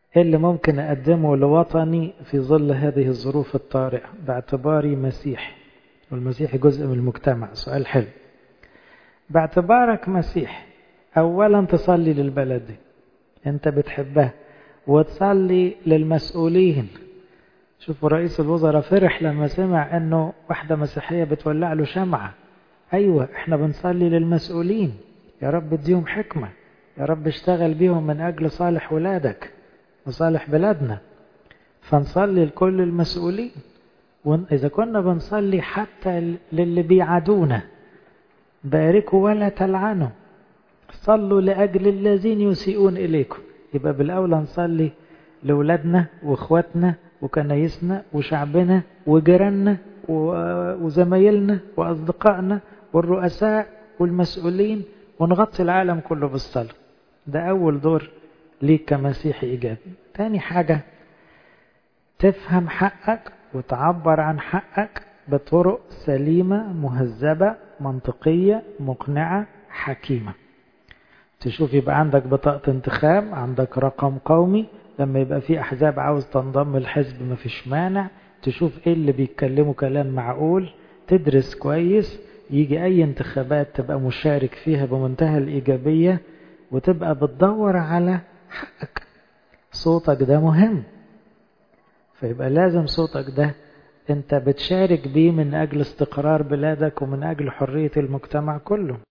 إيه اللي ممكن أقدمه لوطني في ظل هذه الظروف الطارئة باعتباري مسيحي والمسيحي جزء من المجتمع سؤال حلو باعتبارك مسيحي أولا تصلي للبلد دي أنت بتحبها وتصلي للمسؤولين شوفوا رئيس الوزراء فرح لما سمع أنه واحدة مسيحية بتولع له شمعة أيوة إحنا بنصلي للمسؤولين يا رب اديهم حكمة يا رب اشتغل بيهم من أجل صالح ولادك وصالح بلادنا فنصلي لكل المسؤولين وإذا كنا بنصلي حتى للي بيعادونا باركوا ولا تلعنوا صلوا لأجل الذين يسيئون إليكم يبقى بالأولى نصلي لأولادنا وإخواتنا وكنايسنا وشعبنا وجيراننا وزمايلنا وأصدقائنا والرؤساء والمسؤولين ونغطي العالم كله بالصلاة ده أول دور ليك كمسيحي إيجابي تاني حاجة تفهم حقك وتعبر عن حقك بطرق سليمة مهذبة منطقية مقنعة حكيمة تشوف يبقى عندك بطاقة انتخاب عندك رقم قومي لما يبقى في أحزاب عاوز تنضم الحزب ما فيش مانع تشوف ايه اللي بيتكلموا كلام معقول تدرس كويس يجي أي انتخابات تبقى مشارك فيها بمنتهى الإيجابية وتبقى بتدور على حقك صوتك ده مهم فيبقى لازم صوتك ده انت بتشارك بيه من أجل استقرار بلادك ومن أجل حرية المجتمع كله